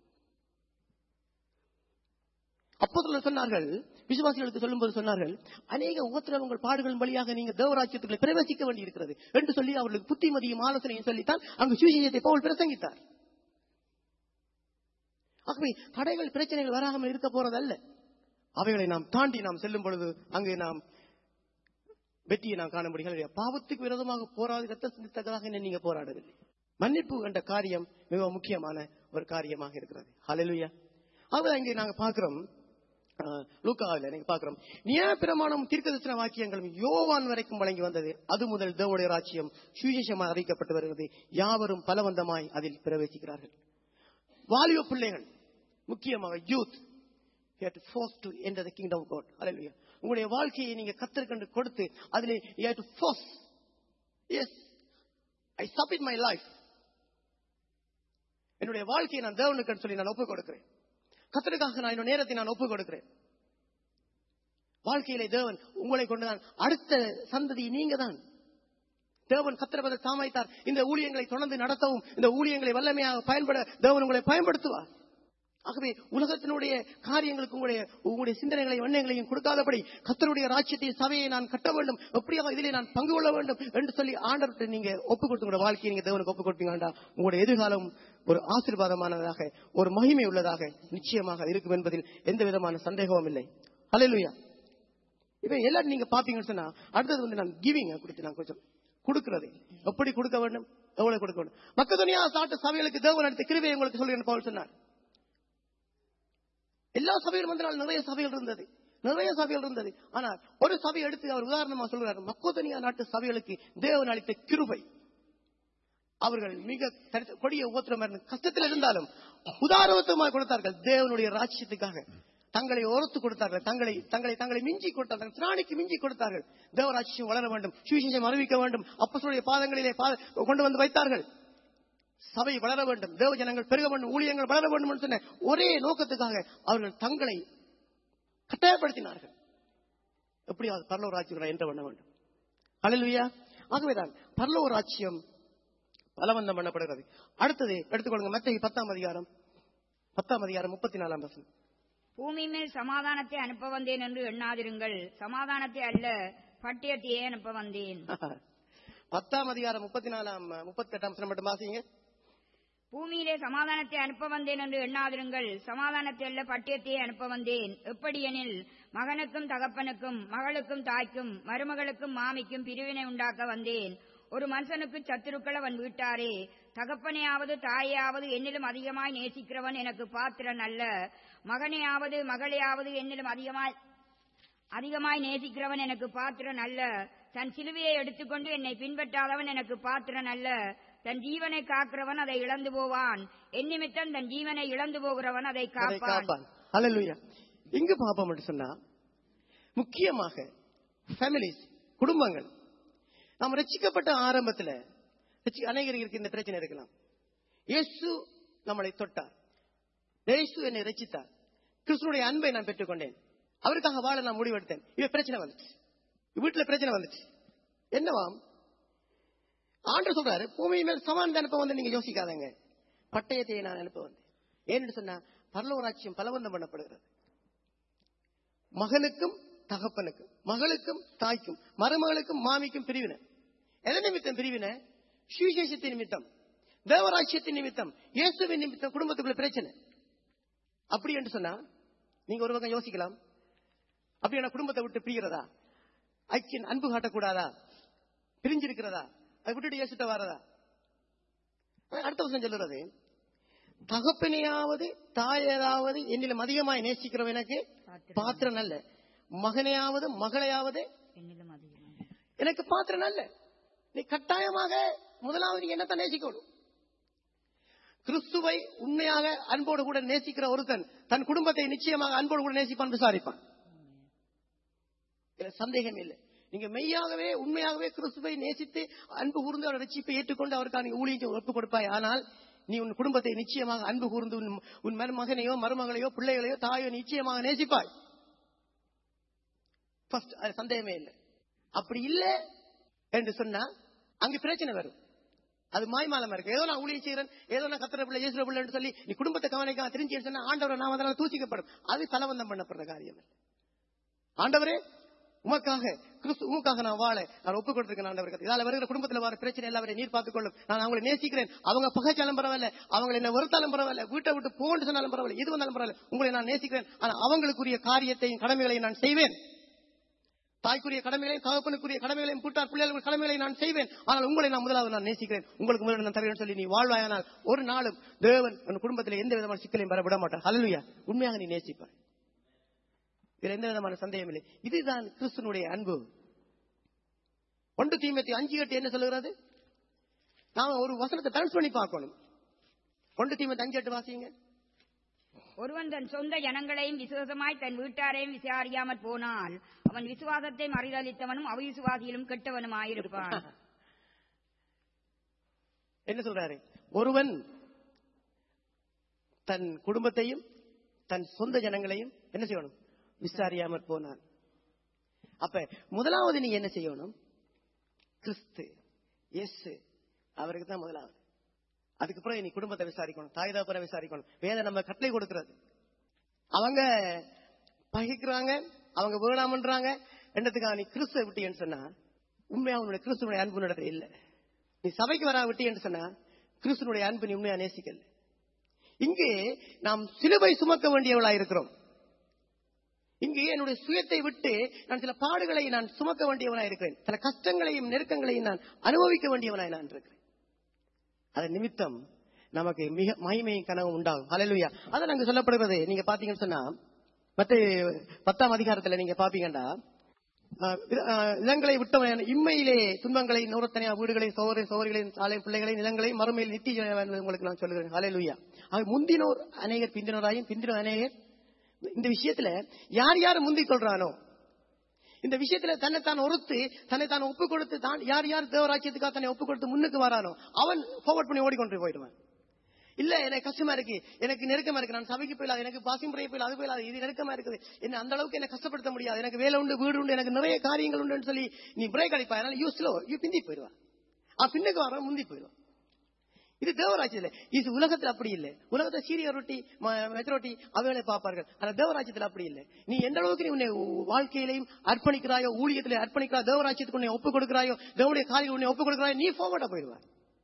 அப்போதுள்ள சொன்னார்கள் விசுவாசிகளுக்கு சொல்லும்போது சொன்னார்கள் அநேக உபத்திரவங்கள் பாடுகள் வழியாக நீங்க தேவராஜ்யத்துக்குள்ள பிரவேசிக்க வேண்டி இருக்கிறது என்று சொல்லி அவர்களுக்கு புத்திமதியும் ஆலோசனையும் சொல்லித்தான் அங்கு சுவிசேஷத்தை பவுல் பிரசங்கித்தார் ஆகவே தடைகள் பிரச்சனைகள் வராமல் இருக்க போறதல்ல அவைகளை நாம் தாண்டி நாம் செல்லும் பொழுது அங்கே நாம் வெற்றியை நாம் காண முடியும் பாவத்துக்கு விரோதமாக போராடி ரத்த சிந்தித்ததாக என்ன நீங்க போராடவில்லை மன்னிப்பு என்ற காரியம் மிக முக்கியமான ஒரு காரியமாக இருக்கிறது ஹalleluya ஆகவே இங்கே நாங்க பார்க்கிறோம் அஹ், லூக்காவில் நீங்க பார்க்கிறோம் நியாய பிரமாணம் தீர்க்கதரிசன வாக்கியங்களும் யோவான் வரைக்கும் வழங்கி வந்தது அது முதல் தேவடைய ராஜ்யம் சுவிசேஷமாக அறிவிக்கப்பட்டு வருகிறது யாவரும் பலவந்தமாய் அதில் பிரவேசிக்கிறார்கள் வாலிப பிள்ளைகள் முக்கியமாக youth you have to force to enter the kingdom of God. Hallelujah. உங்களுடைய வாழ்க்கையை நீங்க கத்திருக்கண்டு கொடுத்து அதிலே you have to force. Yes. I submit my life. என்னுடைய வாழ்க்கையை நான் தேவனுக்கு சொல்லி நான் ஒப்புக் கொடுக்கிறேன் கத்தருக்காக நான் என்னுடைய நேரத்தை நான் ஒப்புக் கொடுக்கிறேன் வாழ்க்கையிலே தேவன் உங்களை கொண்டுதான் அடுத்த சந்ததி நீங்க தான் தேவன் கத்திரபத தாமைத்தார் இந்த ஊழியங்களை தொடர்ந்து நடத்தவும் இந்த ஊழியங்களை வல்லமையாக பயன்பட தேவன் உங்களை பயன்படுத்துவார் ஆகவே உலகத்தினுடைய காரியங்களுக்கு உங்களுடைய உங்களுடைய சிந்தனைகளையும் எண்ணங்களையும் கொடுக்காதபடி கத்தருடைய ராஜ்யத்தை சபையை நான் கட்ட வேண்டும் எப்படியாக இதிலே நான் பங்கு கொள்ள வேண்டும் என்று சொல்லி ஆண்டவர்கிட்ட நீங்க ஒப்பு கொடுத்து உங்களுடைய வாழ்க்கையை நீங்க தேவனுக்கு ஒப்பு கொடுத்தீங்கன்னா உங்களுடைய எதிர்காலம் ஒரு ஆசீர்வாதமானதாக ஒரு மகிமை உள்ளதாக நிச்சயமாக இருக்கும் என்பதில் எந்த விதமான சந்தேகமும் இல்லை ஹalleluya இப்ப எல்லாரும் நீங்க பாத்தீங்கன்னு சொன்னா அடுத்தது வந்து நான் கிவிங் கொடுத்து நான் கொஞ்சம் கொடுக்கிறது எப்படி கொடுக்க வேண்டும் எவ்வளவு கொடுக்க வேண்டும் மக்கதுனியா சாட்டு சபைகளுக்கு தேவன் அடுத்த கிருவை உங்களுக்கு சொல்லுங்க பவுல் சொன்னார் எல்லா சபையிலும் வந்தால் நிறைய சபைகள் இருந்தது நிறைய சபைகள் இருந்தது ஆனால் ஒரு சபை எடுத்து அவர் உதாரணமா சொல்கிறார் மக்கோதனியா நாட்டு சபைகளுக்கு தேவன் அளித்த கிருபை அவர்கள் மிக தரித்த- கொடிய உபத்திரம் இருந்த கஷ்டத்தில் இருந்தாலும் உதாரணமாக கொடுத்தார்கள் தேவனுடைய ராஜ்யத்துக்காக தங்களை ஒருத்து கொடுத்தார்கள் தங்களை தங்களை தங்களை மிஞ்சி கொடுத்தார்கள் திராணிக்கு மிஞ்சி கொடுத்தார்கள் தேவராட்சியம் வளர வேண்டும் சுவிசேஷம் அறிவிக்க வேண்டும் அப்பசுடைய பாதங்களிலே பா- கொண்டு வந்து வைத்தார்கள் சபை வளர வேண்டும் தேவ ஜனங்கள் பெருக வேண்டும் ஊழியங்கள் வளர வேண்டும் என்று சொன்ன ஒரே நோக்கத்துக்காக அவர்கள் தங்களை கட்டாயப்படுத்தினார்கள் எப்படியாவது பரலோக ராஜ்யம் என்ற பண்ண வேண்டும் அழலுயா ஆகவேதான் பரலோக ராஜ்யம் பலவந்தம் பண்ணப்படுகிறது அடுத்தது எடுத்துக்கொள்ளுங்க மத்திய பத்தாம் அதிகாரம் பத்தாம் அதிகாரம் முப்பத்தி நாலாம் வசனம் பூமி மேல் சமாதானத்தை அனுப்ப வந்தேன் என்று எண்ணாதிருங்கள் சமாதானத்தை அல்ல பட்டியத்தையே அனுப்ப வந்தேன் பத்தாம் அதிகாரம் முப்பத்தி நாலாம் முப்பத்தி எட்டாம் வசனம் மட்டும் வாசிங்க பூமியிலே சமாதானத்தை அனுப்ப வந்தேன் என்று எண்ணாதிருங்கள் சமாதானத்தை அல்ல பட்டியத்தையே அனுப்ப வந்தேன் எப்படியெனில் மகனுக்கும் தகப்பனுக்கும் மகளுக்கும் தாய்க்கும் மருமகளுக்கும் மாமிக்கும் பிரிவினை உண்டாக்க வந்தேன் ஒரு மனுஷனுக்கு சத்துருக்கள் அவன் வீட்டாரே தகப்பனையாவது தாயையாவது என்னிலும் அதிகமாய் நேசிக்கிறவன் எனக்கு பாத்திரன் அல்ல மகனையாவது மகளையாவது என்னிலும் அதிகமாய் அதிகமாய் நேசிக்கிறவன் எனக்கு பாத்திரன் அல்ல தன் சிலுவையை எடுத்துக்கொண்டு என்னை பின்பற்றாதவன் எனக்கு பாத்திரன் அல்ல தன் ஜீவனை காக்கிறவன் அதை இழந்து போவான் என் நிமித்தம் தன் ஜீவனை இழந்து போகிறவன் அதை அதை காப்பான் காப்பான் அல்லேலூயா இங்கு பாப்போம் என்று சொன்னா முக்கியமாக ஃபேமிலிஸ் குடும்பங்கள் நாம் ரட்சிக்கப்பட்ட ஆரம்பத்துல ரட்சி- அநேகருக்கு இந்த பிரச்சனை இருக்கலாம் இயேசு நம்மளை தொட்டார் இயேசு என்னை ரட்சித்தார் கிறிஸ்துனுடைய அன்பை நான் பெற்றுக்கொண்டேன் அவருக்காக வாழ நான் முடிவெடுத்தேன் இவ பிரச்சனை வந்துச்சு வீட்டுல பிரச்சனை வந்துச்சு என்னவாம் ஆண்டவர் சொல்றாரு பூமி மேல் சமான் அனுப்ப வந்து நீங்க யோசிக்காதங்க பட்டயத்தை நான் அனுப்ப வந்தேன் ஏன்னு சொன்னா பரலோராட்சியம் பலவந்தம் பண்ணப்படுகிறது மகனுக்கும் தகப்பனுக்கும் மகளுக்கும் தாய்க்கும் மருமகளுக்கும் மாமிக்கும் பிரிவினை எதை நிமித்தம் பிரிவினை சுவிசேஷத்தின் நிமித்தம் தேவராட்சியத்தின் நிமித்தம் இயேசுவின் நிமித்தம் குடும்பத்துக்குள்ள பிரச்சனை அப்படி என்று சொன்னா நீங்க ஒரு பக்கம் யோசிக்கலாம் அப்படியான குடும்பத்தை விட்டு பிரிகிறதா ஐக்கியன் அன்பு காட்டக்கூடாதா பிரிஞ்சிருக்கிறதா அதை விட்டுட்டு இயேசுட்ட வரதா அடுத்த வருஷம் சொல்லுறது தகப்பனையாவது தாயராவது என்னிலும் அதிகமாய் நேசிக்கிறவன் எனக்கு பாத்திரம் அல்ல மகனையாவது மகளையாவது என்னிலும் அதிகமாக எனக்கு பாத்திரம் அல்ல நீ கட்டாயமாக முதலாவது நீ என்னத்தான் நேசிக்கணும் கிறிஸ்துவை உண்மையாக அன்போடு கூட நேசிக்கிற ஒருத்தன் தன் குடும்பத்தை நிச்சயமாக அன்போடு கூட நேசிப்பான் விசாரிப்பான் இதுல சந்தேகம் இல்லை நீங்க மெய்யாகவே உண்மையாகவே கிறிஸ்துவை நேசித்து அன்பு கூர்ந்து அவருடைய ரட்சிப்பை ஏற்றுக்கொண்டு அவருக்கான நீ ஊழியத்தை ஒப்புக் கொடுப்பாய் ஆனால் நீ உன் குடும்பத்தை நிச்சயமாக அன்பு கூர்ந்து உன் உன் மருமகனையோ மருமகளையோ பிள்ளைகளையோ தாயோ நிச்சயமாக நேசிப்பாய் First, அது சந்தேகமே இல்லை அப்படி இல்லை என்று சொன்னா அங்க பிரச்சனை வரும் அது மாய்மாலமா இருக்கு ஏதோ நான் ஊழியம் செய்கிறேன் ஏதோ நான் கத்திர பிள்ளை இயேசுற பிள்ளைன்னு சொல்லி நீ குடும்பத்தை கவனிக்காம தெரிஞ்சு சொன்னா ஆண்டவரை நாம் அதனால தூசிக்கப்படும் அது பலவந்தம் பண்ணப்படுற காரியம் இல்லை ஆண்டவரே உமக்காக கிறிஸ்து உமக்காக நான் வாழ நான் ஒப்புக் கொடுத்திருக்கேன் ஆண்டவருக்கு இதால வருகிற குடும்பத்தில் வர பிரச்சனை எல்லாவரையும் நீர் பார்த்துக் கொள்ளும் நான் அவங்களை நேசிக்கிறேன் அவங்க பகைச்சாலும் பரவாயில்ல அவங்க என்ன வெறுத்தாலும் பரவாயில்ல வீட்டை விட்டு போன்னு சொன்னாலும் பரவாயில்ல இது வந்தாலும் பரவாயில்ல உங்களை நான் நேசிக்கிறேன் ஆனா அவங்களுக்குரிய காரியத்தையும் கடமைகளையும் நான் செய்வேன் தாய்க்குரிய கடமைகளையும் தகப்பனுக்குரிய கடமைகளையும் கூட்டார் பிள்ளைகள் கடமைகளை நான் செய்வேன் ஆனால் உங்களை நான் முதலாவது நான் நேசிக்கிறேன் உங்களுக்கு முதலில் நான் தருவேன் சொல்லி நீ வாழ்வாயானால் ஒரு நாளும் தேவன் உன் குடும்பத்தில் எந்த விதமான சிக்கலையும் வர விட மாட்டார் ஹalleluya உண்மையாக நீ நேசிப்பாய் இதுல எந்த விதமான சந்தேகம் இல்லை இதுதான் கிறிஸ்துனுடைய அன்பு ஒன்று தீமத்தி அஞ்சு எட்டு என்ன சொல்லுகிறது நாம ஒரு வசனத்தை ட்ரான்ஸ் பண்ணி பார்க்கணும் ஒன்று தீமத்தி அஞ்சு எட்டு வாசிங்க ஒருவன் தன் சொந்த ஜனங்களையும் விசுவாசமாய் தன் வீட்டாரையும் விசாரியாமற் போனால் அவன் விசுவாசத்தை மறிதளித்தவனும் அவிசுவாசியிலும் கெட்டவனுமாயிருப்பான் என்ன சொல்றாரு ஒருவன் தன் குடும்பத்தையும் தன் சொந்த ஜனங்களையும் என்ன செய்யணும் விசாரியாமற் போனான் அப்ப முதலாவது நீ என்ன செய்யணும் கிறிஸ்து எஸ் அவருக்கு தான் முதலாவது அதுக்கப்புறம் நீ குடும்பத்தை விசாரிக்கணும் தாய் தகப்பனை விசாரிக்கணும் வேத நம்ம கட்டளை கொடுக்கிறது அவங்க பகிக்கிறாங்க அவங்க வேணாமன்றாங்க என்னத்துக்காக நீ கிறிஸ்துவை விட்டீன்னு சொன்னா உண்மையா உன்னுடைய கிறிஸ்துவனுடைய அன்பு நடத்த இல்ல நீ சபைக்கு வரா விட்டீன்னு சொன்னா கிறிஸ்துவனுடைய அன்பு நீ உண்மையா நேசிக்கல இங்கே நாம் சிலுவை சுமக்க வேண்டியவளா இருக்கிறோம் இங்கே என்னுடைய சுயத்தை விட்டு நான் சில பாடுகளை நான் சுமக்க வேண்டியவனா இருக்கிறேன் சில கஷ்டங்களையும் நெருக்கங்களையும் நான் அனுபவிக்க வேண்டியவனாய் நான் இருக்கிறேன் அதன் நிமித்தம் நமக்கு மிக மகிமையும் கனவும் உண்டாகும் ஹalleluya அதான் அங்க சொல்லப்படுகிறது நீங்க பாத்தீங்கன்னு சொன்னா மத்த பத்தாம் அதிகாரத்துல நீங்க பாப்பீங்கன்னா அஹ், அஹ், நிலங்களை விட்டவன் இம்மையிலே துன்பங்களை நூறத்தனையா வீடுகளை சோறு சோறுகளின் சாலை பிள்ளைகளை நிலங்களை மறுமையில் நித்திய ஜீவன் என்பதை உங்களுக்கு நான் சொல்லுகிறேன் ஹalleluya ஆக முந்தினோர் அநேகர் பிந்தினோராயும் பிந்தினோர் அநேகர் இந்த விஷயத்துல யார் யார் முந்திக் கொள்றானோ இந்த விஷயத்துல தன்னை தான் ஒருத்து தன்னை தான் ஒப்பு கொடுத்து தான் யார் யார் தேவராட்சியத்துக்காக தன்னை ஒப்பு கொடுத்து முன்னுக்கு வரானோ அவன் ஃபார்வர்ட் பண்ணி ஓடிக்கொண்டு போயிடுவான் இல்ல எனக்கு கஷ்டமா இருக்கு எனக்கு நெருக்கமா இருக்கு நான் சபைக்கு போயிடலாம் எனக்கு பாசிங் முறையை போயிடலாம் அது போயிடலாம் இது நெருக்கமா இருக்குது என்ன அந்த அளவுக்கு என்ன கஷ்டப்படுத்த முடியாது எனக்கு வேலை உண்டு வீடு உண்டு எனக்கு நிறைய காரியங்கள் உண்டுன்னு சொல்லி நீ பிரேக் அடிப்பா அதனால யூ ஸ்லோ யூ பிந்தி போயிடுவா ஆ பின்னுக்கு வர முந்தி போயிடுவான் இது தேவராஜ்யத்துல இது உலகத்துல அப்படி இல்லை உலகத்துல சீரிய ரொட்டி மெத்ரோட்டி அவைகளை பார்ப்பார்கள் ஆனா தேவராஜ்யத்துல அப்படி இல்லை நீ எந்த அளவுக்கு நீ உன்னை வாழ்க்கையிலையும் அர்ப்பணிக்கிறாயோ ஊழியத்திலே அர்ப்பணிக்கிறாயோ தேவராஜ்யத்துக்கு உன்னை ஒப்பு கொடுக்கிறாயோ தேவனுடைய காரியம் உன்னை ஒப்பு கொடுக்கிறாயோ நீ ஃபார்வர்டா போயிடுவா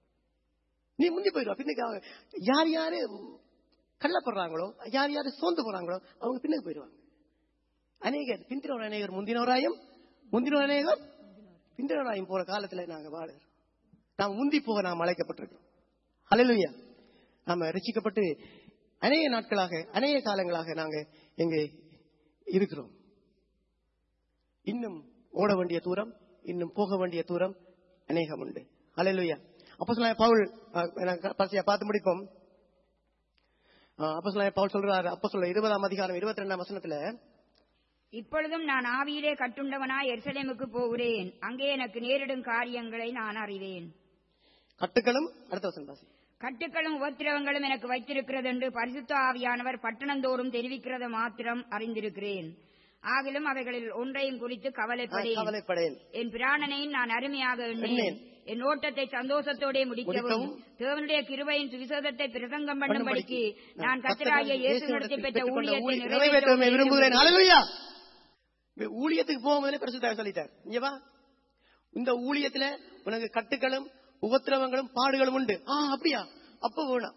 நீ முந்தி போயிடுவா பின்னுக்கு அவங்க- யார் யாரு கள்ளப்படுறாங்களோ யார் யாரு சோர்ந்து போறாங்களோ அவங்க பின்னுக்கு போயிடுவாங்க அநேகர் பிந்தினோர் அநேகர் முந்தினோராயும் முந்தினோர் அநேகர் பிந்தினோராயும் போற காலத்துல நாங்க வாழுகிறோம் நாம் முந்தி போக நாம் அழைக்கப்பட்டிருக்கிறோம் ஹalleluya நாம ரசிக்கப்பட்டு அநேக நாட்களாக அநேக காலங்களாக நாங்க எங்க இருக்கிறோம் இன்னும் ஓட வேண்டிய தூரம் இன்னும் போக வேண்டிய தூரம் அநேகம் உண்டு ஹalleluya அப்போஸ்தலனாகிய பவுல் அஹ், நான் பரிசையா பார்த்து முடிப்போம் அப்போ பவுல் சொல்றாரு அப்போ சொல்ல இருபதாம் அதிகாரம் இருபத்தி ரெண்டாம் வசனத்துல இப்பொழுதும் நான் ஆவியிலே கட்டுண்டவனாய் எருசலேமுக்கு போகிறேன் அங்கே எனக்கு நேரிடும் காரியங்களை நான் அறிவேன் கட்டுகளும் அடுத்த வசனம் பாசி கட்டுக்களும் உபத்திரவங்களும் எனக்கு வைத்திருக்கிறது என்று பரிசுத்த ஆவியானவர் பட்டணந்தோறும் தெரிவிக்கிறது மாத்திரம் அறிந்திருக்கிறேன் ஆகிலும் அவைகளில் ஒன்றையும் குறித்து நான் கவலைப்படேன் கவலைப்படேன் என் பிராணனையும் நான் அருமையாக எண்ணேன் எண்ணேன். என் ஓட்டத்தை சந்தோஷத்தோடே முடிக்கவும் முடிக்கவும், தேவனுடைய கிருபையின் சுவிசேஷத்தை பிரசங்கம் பண்ணும்படிக்கு பண்ணும்படிக்கு நான் கத்தராகிய இயேசு நடத்தி பெற்ற பெற்றுக்கொண்ட ஊழியத்தை ஊழிய- நிறைவேற்றவும் நிறைவேற்றவும் விரும்புகிறேன் விரும்புகிறேன். ஹalleluya இந்த ஊழியத்துக்கு போகும்போதே பரிசுத்தார் சொல்லிட்டார் இங்க வா இந்த ஊழியத்துல உனக்கு கட்டுகளும் உபத்திரவங்களும் பாடுகளும் உண்டு ஆ அப்படியா அப்ப வேணாம்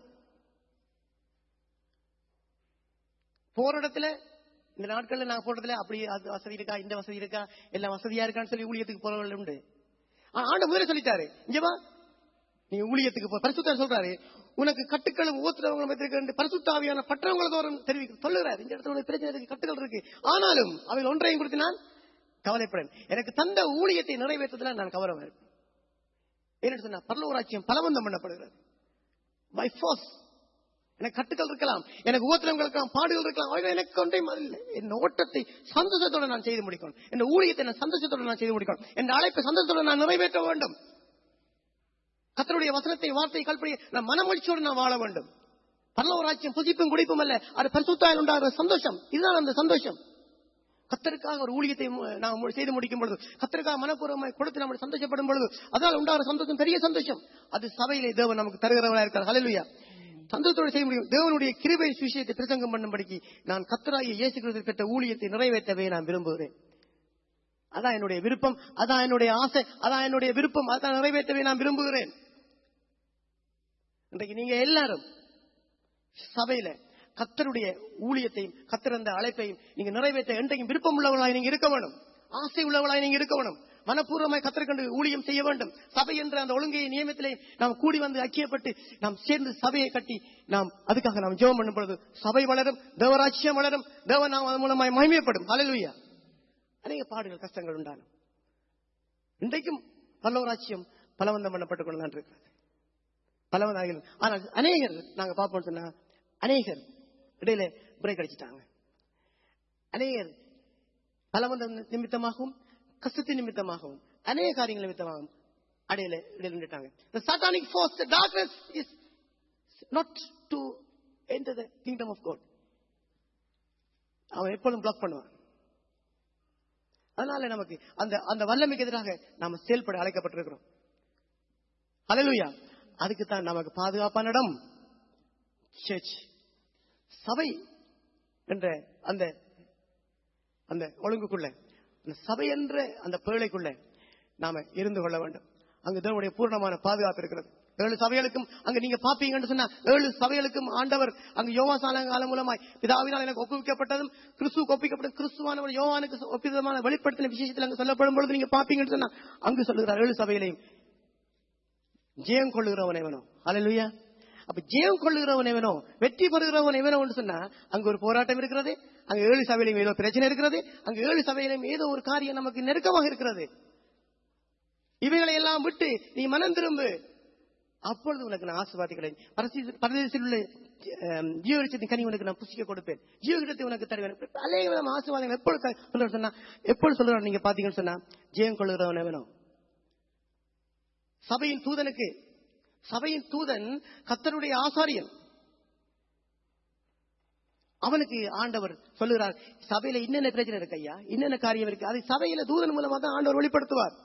போற இடத்துல இந்த நாட்கள்ல நான் போற இடத்துல அப்படி அது வசதி இருக்கா இந்த வசதி இருக்கா எல்லாம் வசதியா இருக்கான்னு சொல்லி ஊழியத்துக்கு போறவர்கள் உண்டு ஆ, ஆண்டவர் முதல்ல சொல்லிட்டாரு இங்க வா நீ ஊழியத்துக்கு போ பரிசுத்தார் சொல்றாரு உனக்கு கட்டுக்களும் ஊத்துறவங்களும் வைத்திருக்க பரிசுத்தாவியான பற்றவங்களை தோறும் தெரிவிக்க சொல்லுகிறார் இந்த இடத்துல உனக்கு பிரச்சனை இருக்கு கட்டுகள் இருக்கு ஆனாலும் அவைகள் ஒன்றையும் குறித்து நான் கவலைப்படேன் எனக்கு தந்த ஊழியத்தை நிறைவேற்றதுல நான் கவனம் இருப்பேன் என்ன சொன்னா பரலோராட்சியம் பலவந்தம் பண்ணப்படுகிறது பை ஃபோர்ஸ் எனக்கு கட்டுகள் இருக்கலாம் எனக்கு ஊத்திரங்கள் இருக்கலாம் பாடுகள் இருக்கலாம் அவைகள் எனக்கு ஒன்றையும் இல்லை என் ஓட்டத்தை சந்தோஷத்தோட நான் செய்து முடிக்கணும் என் ஊழியத்தை நான் சந்தோஷத்தோட நான் செய்து முடிக்கணும் என் அழைப்பை சந்தோஷத்தோட நான் நிறைவேற்ற வேண்டும் கத்தருடைய வசனத்தை வார்த்தை கல்படி நான் மனமகிழ்ச்சியோடு நான் வாழ வேண்டும் பரலவராட்சியம் புசிப்பும் குடிப்பும் அல்ல அது பரிசுத்தாயில் உண்டாகிற சந்தோஷம் இதுதான் அந்த சந்தோஷம் கத்தருக்காக ஒரு ஊழியத்தை மு- நாம் மு- செய்து முடிக்கும் பொழுது கத்தருக்காக மனப்பூர்வமாய் கொடுத்து நம்ம சந்தோஷப்படும் பொழுது அதனால் உண்டாகிற சந்தோஷம் பெரிய சந்தோஷம் அது சபையிலே தேவன் நமக்கு தருகிறவராக இருக்கிறார் ஹalleluya சந்தோஷத்தோடு செய்ய முடியும் தேவனுடைய கிருபை சுவிசேஷத்தை பிரசங்கம் பண்ணும்படிக்கு நான் கத்தராகிய இயேசு கிறிஸ்து பெற்ற ஊழியத்தை நிறைவேற்றவே நான் விரும்புகிறேன் அதான் என்னுடைய விருப்பம் அதான் என்னுடைய ஆசை அதான் என்னுடைய விருப்பம் அதான் நிறைவேற்றவே நான் விரும்புகிறேன் இன்றைக்கு நீங்க எல்லாரும் சபையில கத்தருடைய ஊழியத்தையும் கத்தர் அந்த அழைப்பையும் நீங்க நிறைவேற்ற என்றைக்கும் விருப்பம் உள்ளவர்களாய் நீங்க இருக்க வேண்டும் ஆசை உள்ளவர்களாய் நீங்க இருக்க வேண்டும் மனப்பூர்வமாய் கத்தற்கண்டு ஊழியம் செய்ய வேண்டும் சபை என்ற அந்த ஒழுங்கையை நியமத்திலே நாம் கூடி வந்து ஐக்கியப்பட்டு நாம் சேர்ந்து சபையை கட்டி நாம் அதுக்காக நாம் ஜெபம் பண்ணும் பொழுது சபை வளரும் தேவராட்சியம் வளரும் தேவ நாம் அதன் மூலமாய் மகிமைப்படும் ஹalleluya அநேக பாடுகள் கஷ்டங்கள் உண்டாகும் இன்றைக்கும் பல்லவராட்சியம் பலவந்தம் பண்ணப்பட்டுக் கொண்டு தான் இருக்கிறது பலவந்தார்கள் ஆனால் அநேகர் நாங்க பார்ப்போம் சொன்னா அநேகர் இடையில பிரேக் அடிச்சிட்டாங்க அநேகர் பலவந்த நிமித்தமாகவும் கஷ்டத்தின் நிமித்தமாகவும் அநேக காரியங்கள் நிமித்தமாகவும் அடையில இடையில நின்றுட்டாங்க the satanic force the darkness is not to enter the kingdom of god அவன் எப்பொழுதும் பிளாக் பண்ணுவான் அதனால நமக்கு அந்த அந்த வல்லமைக்கு எதிராக நாம செயல்பட அழைக்கப்பட்டிருக்கிறோம் ஹalleluya அதுக்கு தான் நமக்கு பாதுகாப்பான இடம் சர்ச் சபை என்ற அந்த அந்த ஒழுங்குக்குள்ள அந்த சபை என்ற அந்த பேழைக்குள்ள நாம இருந்து கொள்ள வேண்டும் அங்கு தேவனுடைய பூர்ணமான பாதுகாப்பு இருக்கிறது ஏழு சபைகளுக்கும் அங்க நீங்க பாப்பீங்கன்னு சொன்னா ஏழு சபைகளுக்கும் ஆண்டவர் அங்கு யோவாசான காலம் மூலமாய் பிதாவினால் எனக்கு ஒப்புவிக்கப்பட்டதும் கிறிஸ்துவுக்கு ஒப்பிக்கப்பட்டதும் கிறிஸ்துவானவர் யோவானுக்கு ஒப்பிதமான வெளிப்படுத்தின விசேஷத்தில் அங்கு சொல்லப்படும் பொழுது நீங்க பாப்பீங்கன்னு சொன்னா அங்கு சொல்லுகிறார் ஏழு சபைகளையும் ஜெயம் கொள்ளுகிறவன் எவனோ அல்லேலூயா அப்ப ஜெயம் கொள்ளுகிறவன் எவனோ வெற்றி பெறுகிறவன் எவனோ சொன்னா அங்க ஒரு போராட்டம் இருக்கிறது அங்க ஏழு சபையிலும் ஏதோ பிரச்சனை இருக்கிறது அங்க ஏழு சபையிலும் ஏதோ ஒரு காரியம் நமக்கு நெருக்கமாக இருக்கிறது இவைகளை எல்லாம் விட்டு நீ மனம் திரும்பு அப்பொழுது உனக்கு நான் ஆசிர்வாதிக்கிறேன் பரதேசி- பரதேசில் உள்ள அஹ், ஜீவகிடத்தின் கனி உனக்கு நான் புசிக்க கொடுப்பேன் ஜீவகிடத்தை உனக்கு தருவேன் அநேக விதமான ஆசீர்வாதங்கள் எப்பொழுது க- சொல்றாரு சொன்னா எப்பொழுது சொல்றாரு நீங்க பாத்தீங்கன்னு சொன்னா ஜெயம் கொள்ளுகிறவன் எவனோ சபையின் தூதனுக்கு சபையின் தூதன் கத்தருடைய ஆசாரியன் அவனுக்கு ஆண்டவர் சொல்லுகிறார் சபையில என்னென்ன பிரச்சனை இருக்கு ஐயா என்னென்ன காரியம் இருக்கு அதை சபையில தூதன் மூலமா தான் ஆண்டவர் வெளிப்படுத்துவார்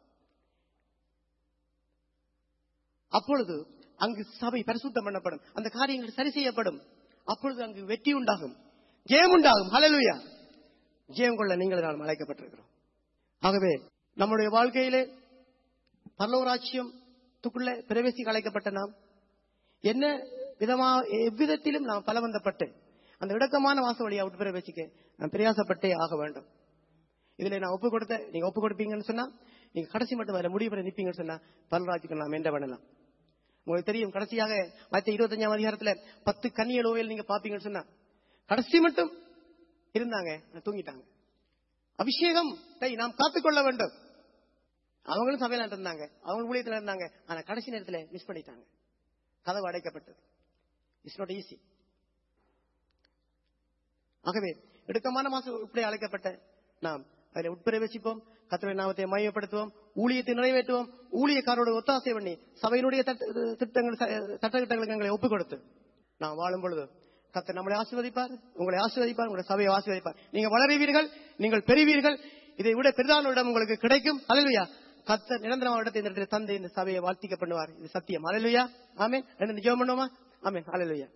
அப்பொழுது அங்கு சபை பரிசுத்தம் பண்ணப்படும் அந்த காரியங்கள் சரி செய்யப்படும் அப்பொழுது அங்கு வெற்றி உண்டாகும் ஜெயம் உண்டாகும் ஹalleluya ஜெயம் கொள்ள நீங்கள் நான் அழைக்கப்பட்டிருக்கிறோம் ஆகவே நம்முடைய வாழ்க்கையிலே பரலோராட்சியத்துக்குள்ள பிரவேசிக்க அழைக்கப்பட்ட நாம் என்ன விதமா எவ்விதத்திலும் நாம் பலவந்தப்பட்டு அந்த இடக்கமான வாச வழியா விட்டு பிரவேசிக்க நாம் பிரயாசப்பட்டே ஆக வேண்டும் இதுல நான் ஒப்பு கொடுத்த நீங்க ஒப்பு கொடுப்பீங்கன்னு சொன்னா நீங்க கடைசி மட்டும் அதில் முடிவு பண்ணி நிப்பீங்கன்னு சொன்னா பரலராட்சிக்கு நாம் என்ன பண்ணலாம் உங்களுக்கு தெரியும் கடைசியாக மத்திய இருபத்தஞ்சாம் அதிகாரத்துல பத்து கன்னியல் ஓவியல் நீங்க பாப்பீங்கன்னு சொன்னா கடைசி மட்டும் இருந்தாங்க தூங்கிட்டாங்க அபிஷேகம் நாம் காத்துக்கொள்ள வேண்டும் அவங்களும் சபையில இருந்தாங்க அவங்க ஊழியத்துல இருந்தாங்க ஆனா கடைசி நேரத்துல மிஸ் பண்ணிட்டாங்க கதவு அடைக்கப்பட்டது இட்ஸ் நாட் ஈஸி ஆகவே இடுக்கமான மாசம் இப்படி அழைக்கப்பட்ட நாம் அதில் உட்பிரவேசிப்போம் கத்தருடைய நாமத்தை மையப்படுத்துவோம் ஊழியத்தை நிறைவேற்றுவோம் ஊழியக்காரோட ஒத்தாசை பண்ணி சபையினுடைய தட்டு- திட்டங்கள் ச- சட்டத்திட்டங்களுக்கு எங்களை ஒப்புக் கொடுத்து நான் வாழும் பொழுது கத்தர் நம்மளை ஆசீர்வதிப்பார் உங்களை ஆசீர்வதிப்பார் உங்களுடைய சபையை ஆசீர்வதிப்பார் நீங்க வளருவீர்கள் நீங்கள் பெறுவீர்கள் இதை விட பெரிதான இடம் உங்களுக்கு கிடைக்கும் அல்லையா கத்தர் நிரந்தரமான இடத்தை இந்த இடத்துல தந்தை இந்த சபையை வாழ்த்திக்க பண்ணுவார் இது சத்தியம் அல்லையா ஆமென் ரெண்டு ஜெபம் பண்ணுவோமா ஆமென் அல்லையா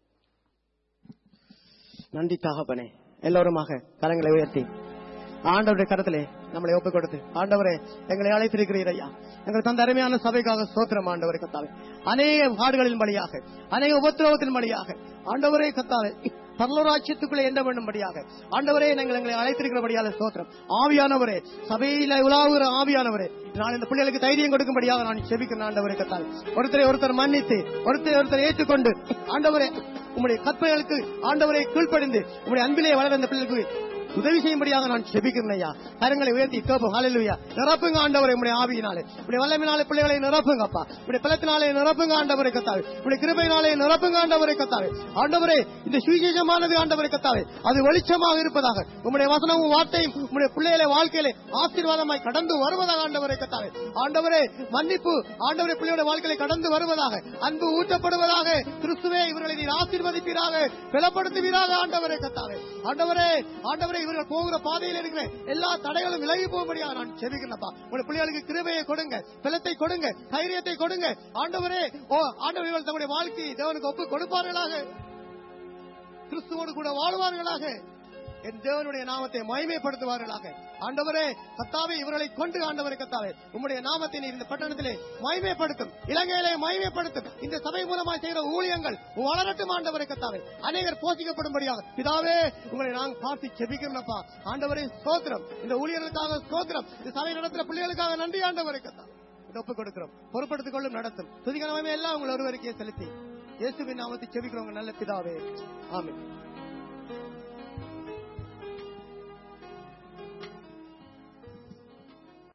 நன்றி தகப்பனே எல்லோருமாக கரங்களை உயர்த்தி ஆண்டவருடைய கரத்திலே நம்மளை ஒப்புக் கொடுத்து ஆண்டவரே எங்களை அழைத்திருக்கிறீர் ஐயா எங்கள் தந்த அருமையான சபைக்காக சோத்திரம் ஆண்டவரை கத்தாவே அநேக பாடுகளின் வழியாக அநேக உபத்திரவத்தின் வழியாக ஆண்டவரே கத்தாவே பரலோராட்சியத்துக்குள்ளே எந்த வேண்டும்படியாக ஆண்டவரே நீங்கள் எங்களை அழைத்திருக்கிறபடியால சோத்திரம் ஆவியானவரே சபையில உலாவுகிற ஆவியானவரே நான் இந்த பிள்ளைகளுக்கு தைரியம் கொடுக்கும்படியாக நான் செபிக்கிறேன் ஆண்டவரை கத்தாவே ஒருத்தரை ஒருத்தர் மன்னித்து ஒருத்தரை ஒருத்தர் ஏற்றுக்கொண்டு ஆண்டவரே உம்முடைய கற்பனைகளுக்கு ஆண்டவரை கீழ்ப்படிந்து உம்முடைய அன்பிலே வளர இந்த பிள்ளைகளுக்கு உதவி செய்யும்படியாக நான் செபிக்கிறேன் ஐயா கரங்களை உயர்த்தி கேப்போம் ஹalleluya நிரப்புங்க ஆண்டவரை உம்முடைய ஆவியினாலே உம்முடைய வல்லமையினாலே பிள்ளைகளை நிரப்புங்க அப்பா உம்முடைய பலத்தினாலே நிரப்புங்க ஆண்டவரை கத்தாவே உம்முடைய கிருபையினாலே நிரப்புங்க ஆண்டவரை கத்தாவே ஆண்டவரே இந்த சுவிசேஷமானது ஆண்டவரை கத்தாவே அது வெளிச்சமாக இருப்பதாக உம்முடைய வசனமும் வார்த்தையும் உம்முடைய பிள்ளைகளை வாழ்க்கையிலே ஆசீர்வாதமாய் கடந்து வருவதாக ஆண்டவரை கத்தாவே ஆண்டவரே மன்னிப்பு ஆண்டவரை பிள்ளையோட வாழ்க்கையில கடந்து வருவதாக அன்பு ஊட்டப்படுவதாக கிறிஸ்துவே இவர்களை நீர் ஆசீர்வதிப்பீராக பலப்படுத்துவீராக ஆண்டவரை கத்தாவே ஆண்டவரே ஆண்டவரே இவர்கள் போகிற பாதையில் இருக்கிற எல்லா தடைகளும் விலகி போகும்படியாக நான் செபிக்கிறேன்ப்பா உங்களுடைய பிள்ளைகளுக்கு கிருபையை கொடுங்க பலத்தை கொடுங்க தைரியத்தை கொடுங்க ஆண்டவரே ஓ ஆண்டவர் இவர்கள் தங்களுடைய வாழ்க்கையை தேவனுக்கு ஒப்பு கொடுப்பார்களாக கிறிஸ்துவோடு கூட வாழ்வார்களாக என் தேவனுடைய நாமத்தை மகிமைப்படுத்துவார்களாக ஆண்டவரே கத்தாவே இவர்களை கொண்டு ஆண்டவரை கத்தாவே உம்முடைய நாமத்தை நீர் இந்த பட்டணத்திலே மகிமைப்படுத்தும் இலங்கையிலே மகிமைப்படுத்தும் இந்த சபை மூலமாக செய்கிற ஊழியங்கள் வளரட்டும் ஆண்டவரை கத்தாவே அநேகர் போஷிக்கப்படும்படியாக பிதாவே உங்களை நாங்கள் பார்த்து செபிக்கிறோம்ப்பா ஆண்டவரே சோத்திரம் இந்த ஊழியர்களுக்காக சோத்திரம் இந்த சபை நடத்துற பிள்ளைகளுக்காக நன்றி ஆண்டவரை கத்தா இதை ஒப்புக் கொடுக்கிறோம் பொறுப்படுத்திக் கொள்ளும் நடத்தும் துதிகனமே எல்லாம் உங்கள் ஒருவருக்கே செலுத்தி இயேசுவின் நாமத்தை செபிக்கிறவங்க நல்ல பிதாவே ஆமென்